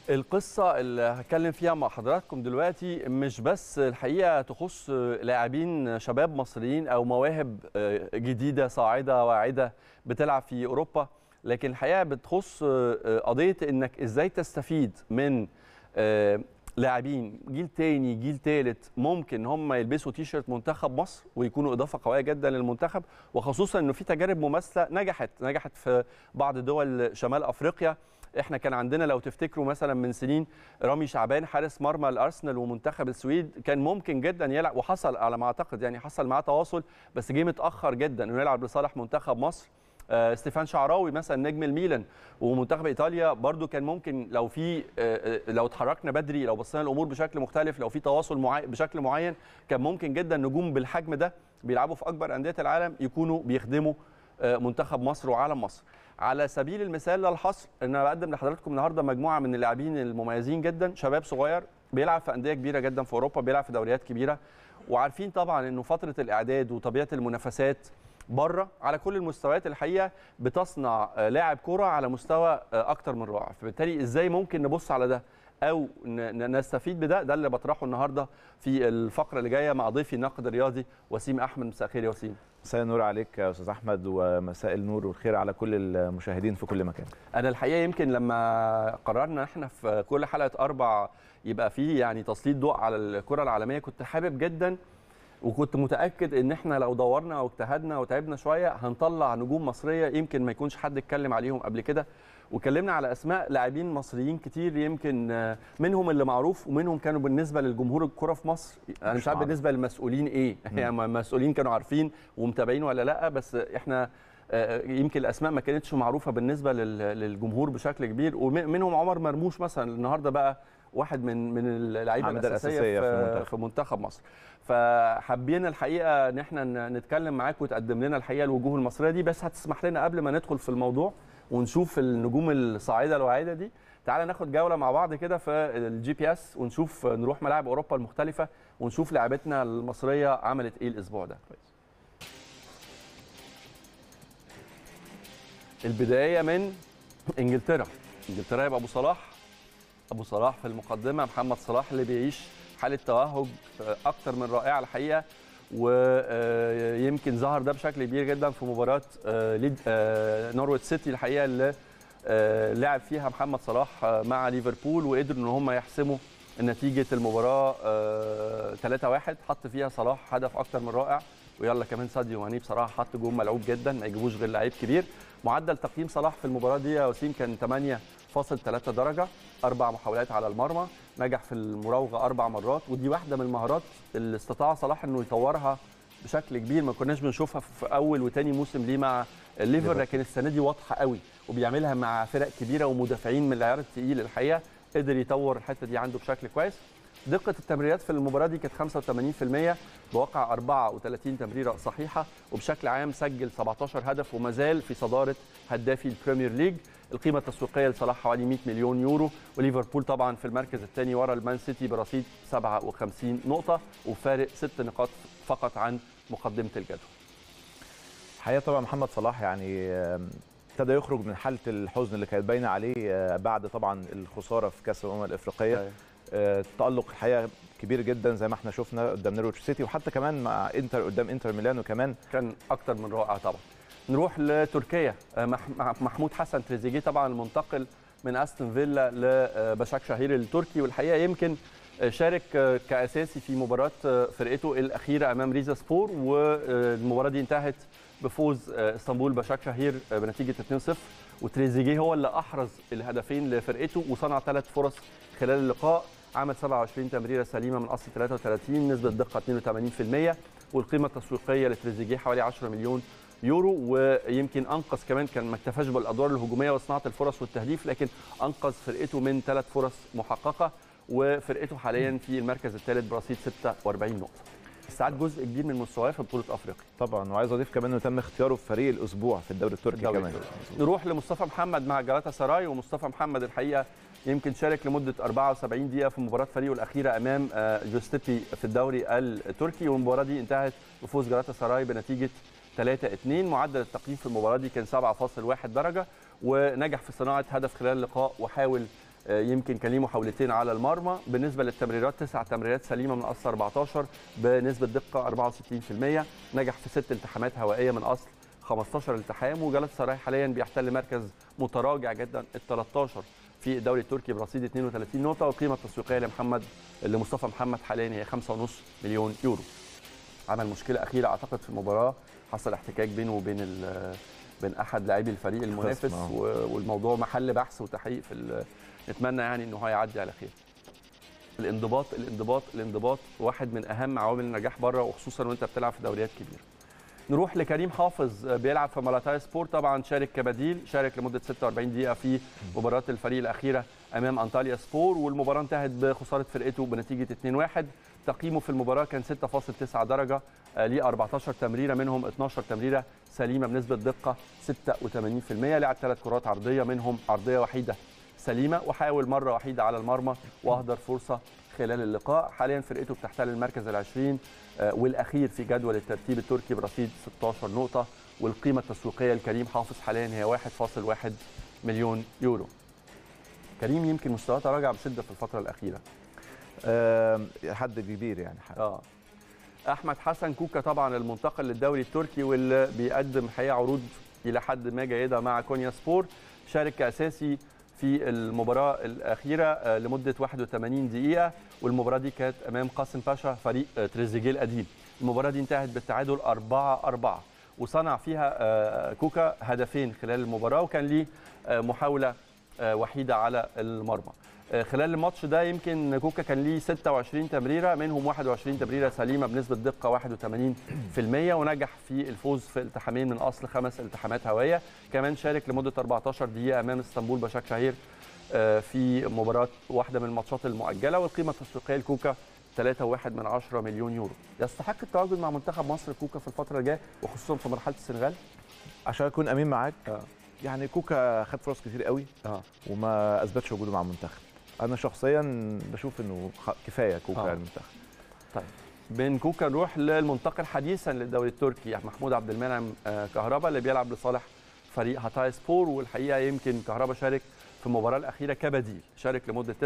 القصة اللي هتكلم فيها مع حضراتكم دلوقتي مش بس الحقيقة تخص لاعبين شباب مصريين أو مواهب جديدة صاعدة واعدة بتلعب في أوروبا لكن الحقيقة بتخص قضية إنك إزاي تستفيد من لاعبين جيل تاني جيل تالت ممكن هم يلبسوا تيشيرت منتخب مصر ويكونوا اضافه قويه جدا للمنتخب وخصوصا انه في تجارب مماثله نجحت نجحت في بعض دول شمال افريقيا احنا كان عندنا لو تفتكروا مثلا من سنين رامي شعبان حارس مرمى الارسنال ومنتخب السويد كان ممكن جدا يلعب وحصل على ما اعتقد يعني حصل معاه تواصل بس جه متاخر جدا انه يلعب لصالح منتخب مصر آه ستيفان شعراوي مثلا نجم الميلان ومنتخب ايطاليا برضو كان ممكن لو في آه لو اتحركنا بدري لو بصينا الامور بشكل مختلف لو في تواصل معين بشكل معين كان ممكن جدا نجوم بالحجم ده بيلعبوا في اكبر انديه العالم يكونوا بيخدموا آه منتخب مصر وعالم مصر على سبيل المثال للحصر ان انا بقدم لحضراتكم النهارده مجموعه من اللاعبين المميزين جدا شباب صغير بيلعب في انديه كبيره جدا في اوروبا بيلعب في دوريات كبيره وعارفين طبعا انه فتره الاعداد وطبيعه المنافسات بره على كل المستويات الحقيقه بتصنع لاعب كره على مستوى اكتر من رائع فبالتالي ازاي ممكن نبص على ده او نستفيد بده ده اللي بطرحه النهارده في الفقره اللي جايه مع ضيفي الناقد الرياضي وسيم احمد مساء الخير يا وسيم مساء النور عليك يا استاذ احمد ومساء النور والخير على كل المشاهدين في كل مكان انا الحقيقه يمكن لما قررنا احنا في كل حلقه اربع يبقى فيه يعني تسليط ضوء على الكره العالميه كنت حابب جدا وكنت متاكد ان احنا لو دورنا واجتهدنا وتعبنا شويه هنطلع نجوم مصريه يمكن ما يكونش حد اتكلم عليهم قبل كده وكلمنا على اسماء لاعبين مصريين كتير يمكن منهم اللي معروف ومنهم كانوا بالنسبه للجمهور الكره في مصر انا مش عارف بالنسبه للمسؤولين ايه يعني المسؤولين كانوا عارفين ومتابعين ولا لا بس احنا يمكن الاسماء ما كانتش معروفه بالنسبه للجمهور بشكل كبير ومنهم عمر مرموش مثلا النهارده بقى واحد من من اللعيبه الاساسيه, الأساسية في, في, منتخب. في منتخب مصر فحبينا الحقيقه ان احنا نتكلم معاك وتقدم لنا الحقيقه الوجوه المصريه دي بس هتسمح لنا قبل ما ندخل في الموضوع ونشوف النجوم الصاعده الواعده دي تعالى ناخد جوله مع بعض كده في الجي بي اس ونشوف نروح ملاعب اوروبا المختلفه ونشوف لاعبتنا المصريه عملت ايه الاسبوع ده البدايه من انجلترا انجلترا يبقى ابو صلاح ابو صلاح في المقدمه محمد صلاح اللي بيعيش حاله توهج اكتر من رائعه الحقيقه ويمكن ظهر ده بشكل كبير جدا في مباراه نورويت سيتي الحقيقه اللي لعب فيها محمد صلاح مع ليفربول وقدروا ان هم يحسموا نتيجه المباراه 3-1 حط فيها صلاح هدف اكتر من رائع ويلا كمان ساديو ماني بصراحه حط جول ملعوب جدا ما يجيبوش غير لعيب كبير معدل تقييم صلاح في المباراه دي يا وسيم كان 8.3 درجه اربع محاولات على المرمى نجح في المراوغه اربع مرات ودي واحده من المهارات اللي استطاع صلاح انه يطورها بشكل كبير ما كناش بنشوفها في اول وتاني موسم ليه مع الليفر لكن السنه دي واضحه قوي وبيعملها مع فرق كبيره ومدافعين من العيار الثقيل الحقيقه قدر يطور الحته دي عنده بشكل كويس دقة التمريرات في المباراة دي كانت 85% بواقع 34 تمريرة صحيحة وبشكل عام سجل 17 هدف وما زال في صدارة هدافي البريمير ليج القيمة التسويقية لصلاح حوالي 100 مليون يورو وليفربول طبعا في المركز الثاني ورا المان سيتي برصيد 57 نقطة وفارق 6 نقاط فقط عن مقدمة الجدول. الحقيقة طبعا محمد صلاح يعني ابتدى يخرج من حالة الحزن اللي كانت باينة عليه بعد طبعا الخسارة في كأس الأمم الإفريقية. تألق الحقيقه كبير جدا زي ما احنا شفنا قدام نورويتش سيتي وحتى كمان مع انتر قدام انتر ميلانو كمان كان اكتر من رائع طبعا نروح لتركيا محمود حسن تريزيجيه طبعا المنتقل من استون فيلا لبشاك شهير التركي والحقيقه يمكن شارك كاساسي في مباراه فرقته الاخيره امام ريزا سبور والمباراه دي انتهت بفوز اسطنبول بشاك شهير بنتيجه 2-0 وتريزيجيه هو اللي احرز الهدفين لفرقته وصنع ثلاث فرص خلال اللقاء عمل 27 تمريره سليمه من اصل 33 نسبه دقه 82% والقيمه التسويقيه لتريزيجيه حوالي 10 مليون يورو ويمكن انقذ كمان كان ما اكتفاش بالادوار الهجوميه وصناعه الفرص والتهديف لكن انقذ فرقته من ثلاث فرص محققه وفرقته حاليا في المركز الثالث برصيد 46 نقطه. استعاد جزء كبير من مستواه في بطوله افريقيا. طبعا وعايز اضيف كمان انه تم اختياره في فريق الاسبوع في الدوري التركي الدوري كمان. التركي. نروح لمصطفى محمد مع جلاتا سراي ومصطفى محمد الحقيقه يمكن شارك لمده 74 دقيقه في مباراه فريقه الاخيره امام جوستيبي في الدوري التركي والمباراه دي انتهت بفوز جلاتا سراي بنتيجه 3 2 معدل التقييم في المباراه دي كان 7.1 درجه ونجح في صناعه هدف خلال اللقاء وحاول يمكن كان ليه محاولتين على المرمى بالنسبه للتمريرات تسع تمريرات سليمه من اصل 14 بنسبه دقه 64% نجح في ست التحامات هوائيه من اصل 15 التحام وجلال سراي حاليا بيحتل مركز متراجع جدا ال 13 في الدوري التركي برصيد 32 نقطه والقيمه التسويقيه لمحمد لمصطفى محمد حاليا هي 5.5 مليون يورو عمل مشكله اخيره اعتقد في المباراه حصل احتكاك بينه وبين بين احد لاعبي الفريق المنافس والموضوع محل بحث وتحقيق في نتمنى يعني انه هو يعدي على خير الانضباط الانضباط الانضباط واحد من اهم عوامل النجاح بره وخصوصا وانت بتلعب في دوريات كبيره نروح لكريم حافظ بيلعب في مالاتاي سبور طبعا شارك كبديل شارك لمده 46 دقيقه في مباراه الفريق الاخيره امام انطاليا سبور والمباراه انتهت بخساره فرقته بنتيجه 2-1 تقييمه في المباراه كان 6.9 درجه ليه 14 تمريره منهم 12 تمريره سليمه بنسبه دقه 86% لعب ثلاث كرات عرضيه منهم عرضيه وحيده سليمه وحاول مره وحيده على المرمى واهدر فرصه خلال اللقاء حاليا فرقته بتحتل المركز العشرين والاخير في جدول الترتيب التركي برصيد 16 نقطه والقيمه التسويقيه لكريم حافظ حاليا هي 1.1 مليون يورو كريم يمكن مستواه تراجع بشده في الفتره الاخيره أه حد كبير يعني حد. اه احمد حسن كوكا طبعا المنتقل للدوري التركي واللي بيقدم حقيقه عروض الى حد ما جيده مع كونيا سبور شارك كاساسي في المباراه الاخيره لمده 81 دقيقه والمباراه دي كانت امام قاسم باشا فريق تريزيجيه القديم المباراه دي انتهت بالتعادل 4 4 وصنع فيها كوكا هدفين خلال المباراه وكان ليه محاوله وحيده على المرمى خلال الماتش ده يمكن كوكا كان ليه 26 تمريره منهم 21 تمريره سليمه بنسبه دقه 81% ونجح في الفوز في التحامين من اصل خمس التحامات هوائيه كمان شارك لمده 14 دقيقه امام اسطنبول بشاك شهير في مباراه واحده من الماتشات المؤجله والقيمه التسويقيه لكوكا 3.1 من 10 مليون يورو يستحق التواجد مع منتخب مصر كوكا في الفتره الجايه وخصوصا في مرحله السنغال عشان اكون امين معاك آه. يعني كوكا خد فرص كتير قوي اه وما اثبتش وجوده مع المنتخب انا شخصيا بشوف انه كفايه كوكا آه. المنتخب طيب بين كوكا نروح للمنتقل حديثا للدوري التركي محمود عبد المنعم كهربا اللي بيلعب لصالح فريق هاتاي سبور والحقيقه يمكن كهربا شارك في المباراه الاخيره كبديل شارك لمده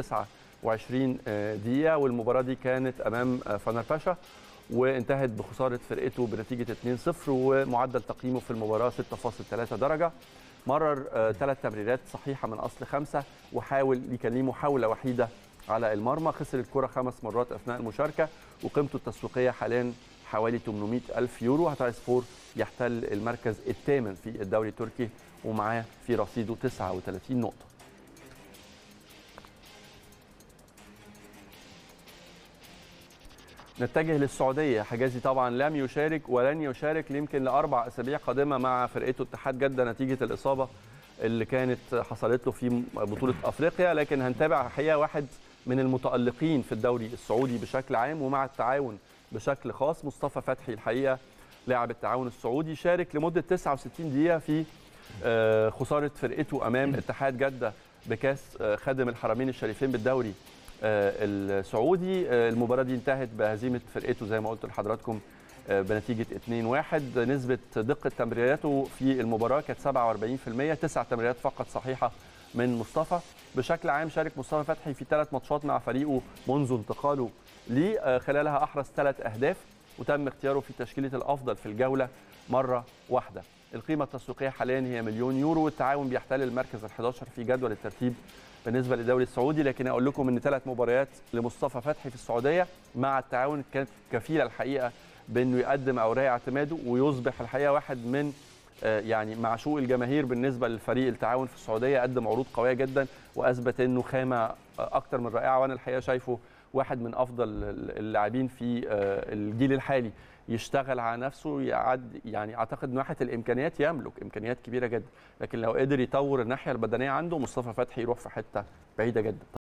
29 دقيقه والمباراه دي كانت امام فنر باشا وانتهت بخساره فرقته بنتيجه 2-0 ومعدل تقييمه في المباراه 6.3 درجه مرر ثلاث تمريرات صحيحه من اصل خمسه وحاول كان ليه محاوله وحيده على المرمى خسر الكره خمس مرات اثناء المشاركه وقيمته التسويقيه حاليا حوالي 800 الف يورو هاتاي سبور يحتل المركز الثامن في الدوري التركي ومعاه في رصيده 39 نقطه نتجه للسعوديه حجازي طبعا لم يشارك ولن يشارك يمكن لاربع اسابيع قادمه مع فرقته اتحاد جده نتيجه الاصابه اللي كانت حصلت له في بطوله افريقيا لكن هنتابع الحقيقه واحد من المتالقين في الدوري السعودي بشكل عام ومع التعاون بشكل خاص مصطفى فتحي الحقيقه لاعب التعاون السعودي شارك لمده 69 دقيقه في خساره فرقته امام اتحاد جده بكاس خادم الحرمين الشريفين بالدوري السعودي المباراه دي انتهت بهزيمه فرقته زي ما قلت لحضراتكم بنتيجه 2-1 نسبه دقه تمريراته في المباراه كانت 47% تسع تمريرات فقط صحيحه من مصطفى بشكل عام شارك مصطفى فتحي في ثلاث ماتشات مع فريقه منذ انتقاله ليه خلالها احرز ثلاث اهداف وتم اختياره في تشكيله الافضل في الجوله مره واحده القيمه التسويقيه حاليا هي مليون يورو والتعاون بيحتل المركز ال11 في جدول الترتيب بالنسبه للدوري السعودي لكن اقول لكم ان ثلاث مباريات لمصطفى فتحي في السعوديه مع التعاون كانت كفيله الحقيقه بانه يقدم اوراق اعتماده ويصبح الحقيقه واحد من يعني معشوق الجماهير بالنسبه للفريق التعاون في السعوديه قدم عروض قويه جدا واثبت انه خامه اكتر من رائعه وانا الحقيقه شايفه واحد من افضل اللاعبين في الجيل الحالي يشتغل على نفسه يعد يعني اعتقد من ناحيه الامكانيات يملك امكانيات كبيره جدا لكن لو قدر يطور الناحيه البدنيه عنده مصطفى فتحي يروح في حته بعيده جدا